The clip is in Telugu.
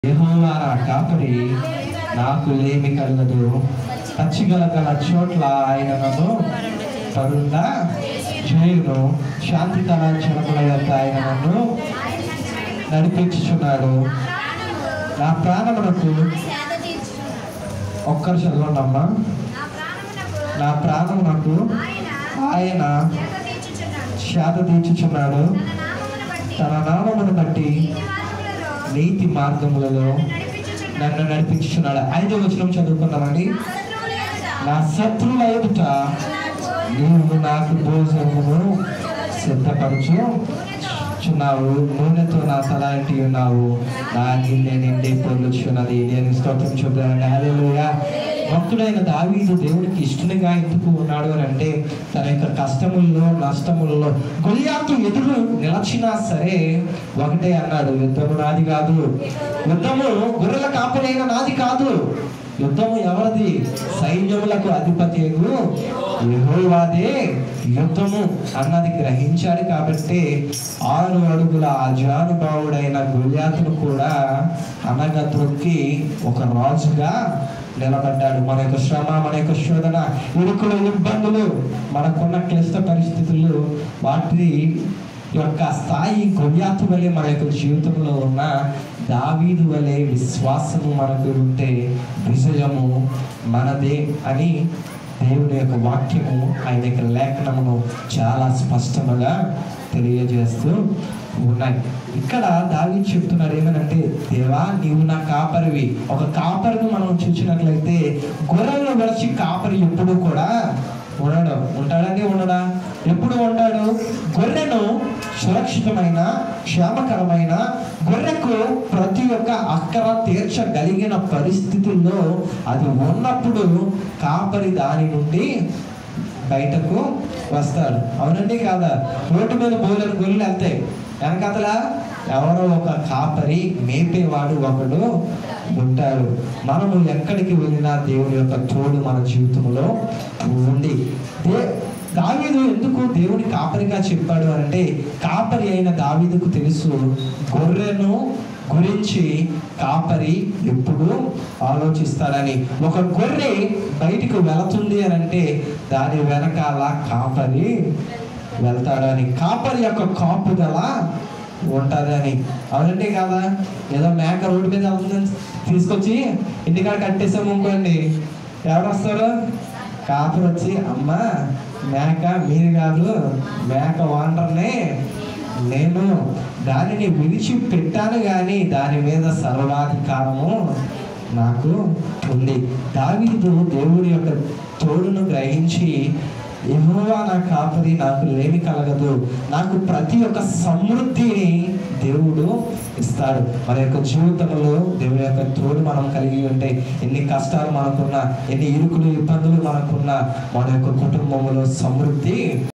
యెహోవా నా కాపరి నాకు లేమి కలగదు పచ్చిగల గల చోట్ల ఆయన నన్ను పరుండా చేయును శాంతి కళాచరముల యొక్క ఆయన నన్ను నడిపించుచున్నాడు నా ప్రాణమునకు ఒక్కరు చదవండమ్మా నా ప్రాణమునకు ఆయన శాత తీర్చుచున్నాడు తన నామమును బట్టి నీతి మార్గములలో నన్ను నడిపించుచున్నాడు ఐదో వచనం చదువుకున్నామండి నా శత్రువుల ఎదుట నీవు నాకు భోజనమును సిద్ధపరచు చున్నావు నూనెతో నా తల అంటి ఉన్నావు నా గిన్నె నిండి పొర్లుచున్నది నేను స్తోత్రం చూద్దానండి హల్లెలూయా భక్తుడైన దావీదు దేవుడికి ఇష్టనిగా ఎందుకు ఉన్నాడు అని అంటే తన యొక్క కష్టముల్లో నష్టముల్లో గొలియాతు ఎదురు నిలచినా సరే ఒకటే అన్నాడు యుద్ధము నాది కాదు యుద్ధము గొర్రెల కాపరైన నాది కాదు యుద్ధము ఎవరిది సైన్యములకు అధిపతి యెహోవాదే యుద్ధము అన్నది గ్రహించాడు కాబట్టి ఆరు అడుగుల అజానుభావుడైన గొల్యాతును కూడా అనగా త్రొక్కి ఒక రాజుగా నిలబడ్డాడు మన యొక్క శ్రమ మన యొక్క శోధన ఇరుకుల ఇబ్బందులు మనకున్న క్లిష్ట పరిస్థితులు వాటి యొక్క స్థాయి గొయ్యాతు వలె మన యొక్క జీవితంలో ఉన్న దావీదు వలె విశ్వాసము మనకు ఉంటే విజయము మనదే అని దేవుని యొక్క వాక్యము ఆయన యొక్క లేఖనమును చాలా స్పష్టముగా తెలియజేస్తూ ఉన్నాయి ఇక్కడ దావి చెప్తున్నాడు ఏమనంటే దేవా నీవు నా కాపరివి ఒక కాపరిని మనం చూసినట్లయితే గొర్రెలను విడిచి కాపరి ఎప్పుడు కూడా ఉండడు ఉంటాడండి ఉండడా ఎప్పుడు ఉంటాడు గొర్రెను సురక్షితమైన క్షేమకరమైన గొర్రెకు ప్రతి ఒక్క అక్కర తీర్చగలిగిన పరిస్థితుల్లో అది ఉన్నప్పుడు కాపరి దాని నుండి బయటకు వస్తాడు అవునండి కాదా రోడ్డు మీద బోలని గొర్రెలు వెళ్తాయి వెనకతల ఎవరో ఒక కాపరి మేపేవాడు ఒకడు ఉంటాడు మనము ఎక్కడికి వెళ్ళినా దేవుని యొక్క తోడు మన జీవితంలో ఉంది దే దావీదు ఎందుకు దేవుని కాపరిగా చెప్పాడు అంటే కాపరి అయిన దావీదుకు తెలుసు గొర్రెను గురించి కాపరి ఎప్పుడు ఆలోచిస్తాడని ఒక గొర్రె బయటికి వెళుతుంది అని అంటే దాని వెనకాల కాపరి వెళ్తాడని కాపరి యొక్క కాపుదల ఉంటుందని అవునండి కదా ఏదో మేక రోడ్డు మీద వెళ్తుందని తీసుకొచ్చి ఇంటికాడ కట్టేసాము అనుకోండి ఎవరు వస్తారు కాపరి వచ్చి అమ్మ మేక మీరు కాదు మేక వాండర్నే నేను దానిని విడిచి పెట్టాను కానీ దాని మీద సర్వాధికారము నాకు ఉంది దావీదు దేవుడి యొక్క తోడును గ్రహించి యెహోవా నా కాపరి నాకు లేమి కలగదు నాకు ప్రతి ఒక్క సమృద్ధిని దేవుడు ఇస్తాడు మన యొక్క జీవితంలో దేవుని యొక్క తోడు మనం కలిగి ఉంటే ఎన్ని కష్టాలు మనకున్నా ఎన్ని ఇరుకులు ఇబ్బందులు మనకున్నా మన యొక్క కుటుంబంలో సమృద్ధి